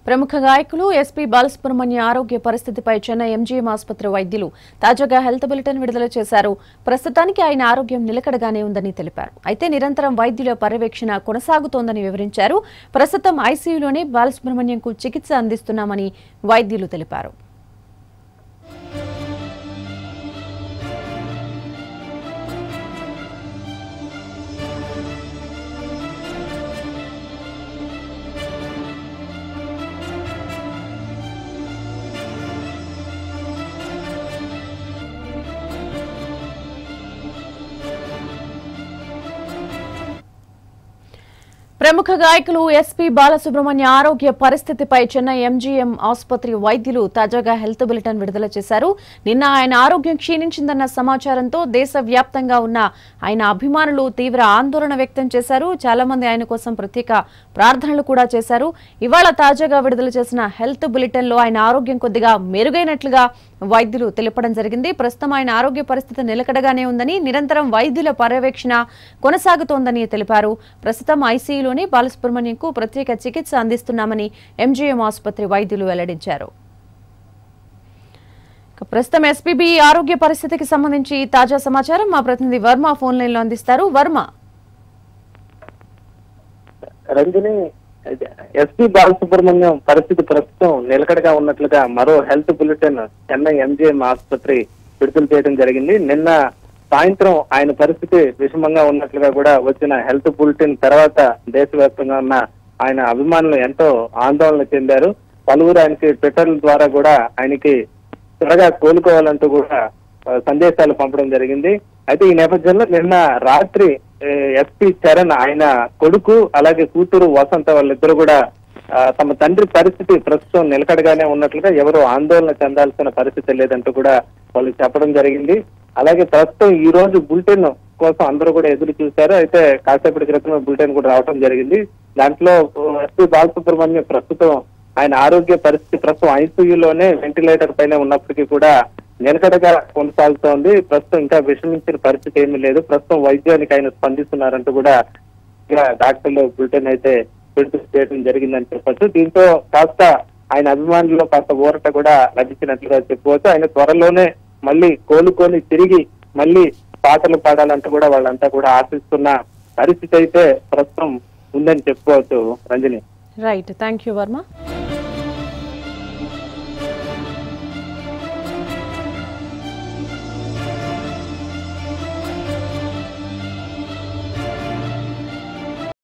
ప్రముఖ గాయకులు ఎస్పీ బాలసుబ్రహ్మణ్య ఆరోగ్య పరిస్థితిపై చెన్నై ఎంజీఎం ఆసుపత్రి వైద్యులు తాజాగా హెల్త్ బులెటిన్ విడుదల చేశారు ప్రస్తుతానికి ఆయన ఆరోగ్యం నిలకడగానే ఉందని తెలిపారు అయితే నిరంతరం వైద్యుల పర్యవేక్షణ కొనసాగుతోందని వివరించారు ప్రస్తుతం ఐసీయూలోనే బాలసుబ్రహ్మణ్యంకు చికిత్స అందిస్తున్నామని వైద్యులు తెలిపారు ప్రముఖ గాయకులు ఎస్పీ బాలసుబ్రహ్మణ్య ఆరోగ్య పరిస్థితిపై చెన్నై ఎంజీఎం ఆసుపత్రి వైద్యులు తాజాగా హెల్త్ బులెటిన్ విడుదల చేశారు నిన్న ఆయన ఆరోగ్యం క్షీణించిందన్న సమాచారంతో దేశవ్యాప్తంగా ఉన్న ఆయన అభిమానులు తీవ్ర ఆందోళన వ్యక్తం చేశారు చాలా మంది ఆయన కోసం ప్రత్యేక ప్రార్థనలు కూడా చేశారు ఇవాళ తాజాగా విడుదల చేసిన హెల్త్ బులెటిన్ లో ఆయన ఆరోగ్యం కొద్దిగా మెరుగైనట్లుగా వైద్యులు తెలపడం జరిగింది ప్రస్తుతం ఆయన ఆరోగ్య పరిస్థితి నిలకడగానే ఉందని నిరంతరం వైద్యుల పర్యవేక్షణ కొనసాగుతోందని తెలిపారు ప్రస్తుతం ఐసీయూలోని బాలసుబ్రహ్మణ్యంకు ప్రత్యేక చికిత్స అందిస్తున్నామని ఎంజీఎం ఆసుపత్రి వైద్యులు వెల్లడించారు ఇక ప్రస్తుతం ఎస్పీబీ ఆరోగ్య పరిస్థితికి సంబంధించి తాజా సమాచారం మా ప్రతినిధి వర్మ ఫోన్ లైన్ లో అందిస్తారు వర్మ రంజని ఎస్పీ బాలసుబ్రహ్మణ్యం పరిస్థితి ప్రస్తుతం నిలకడగా ఉన్నట్లుగా మరో హెల్త్ బులెటిన్ చెన్నై ఎంజిఎం ఆసుపత్రి విడుదల చేయడం జరిగింది నిన్న సాయంత్రం ఆయన పరిస్థితి విషమంగా ఉన్నట్లుగా కూడా వచ్చిన హెల్త్ బులెటిన్ తర్వాత దేశవ్యాప్తంగా ఉన్న ఆయన అభిమానులు ఎంతో ఆందోళన చెందారు పలువురు ఆయనకి ట్విట్టర్ ద్వారా కూడా ఆయనకి త్వరగా కోలుకోవాలంటూ కూడా ఆ, సందేశాలు పంపడం జరిగింది అయితే ఈ నేపథ్యంలో నిన్న రాత్రి ఎస్పీ చరణ్ ఆయన కొడుకు అలాగే కూతురు వసంత వాళ్ళిద్దరు కూడా ఆ, తమ తండ్రి పరిస్థితి ప్రస్తుతం నిలకడగానే ఉన్నట్లుగా ఎవరు ఆందోళన చెందాల్సిన పరిస్థితి లేదంటూ కూడా వాళ్ళు చెప్పడం జరిగింది అలాగే ప్రస్తుతం ఈ రోజు బులెటిన్ కోసం అందరూ కూడా ఎదురు చూశారు అయితే కాసేపటి క్రితమే బులెటిన్ కూడా రావడం జరిగింది దాంట్లో ఎస్పీ బాలసుబ్రహ్మణ్యం ప్రస్తుతం ఆయన ఆరోగ్య పరిస్థితి ప్రస్తుతం ఐసీయూలోనే వెంటిలేటర్ పైన ఉన్నప్పటికీ కూడా నిలకడగా కొనసాగుతోంది ప్రస్తుతం ఇంకా విషమించిన పరిస్థితి ఏమీ లేదు ప్రస్తుతం వైద్యానికి ఆయన స్పందిస్తున్నారంటూ కూడా ఇంకా డాక్టర్లు బులెటిన్ అయితే విడుదల చేయడం జరిగిందని చెప్పొచ్చు దీంతో కాస్త ఆయన అభిమానుల్లో కాస్త ఊరట కూడా లభించినట్లుగా చెప్పుకోవచ్చు ఆయన త్వరలోనే మళ్ళీ కోలుకొని తిరిగి మళ్ళీ పాటలు పాడాలంటూ కూడా వాళ్ళంతా కూడా ఆశిస్తున్న పరిస్థితి అయితే ప్రస్తుతం ఉందని చెప్పుకోవచ్చు Ranjani right thank you Varma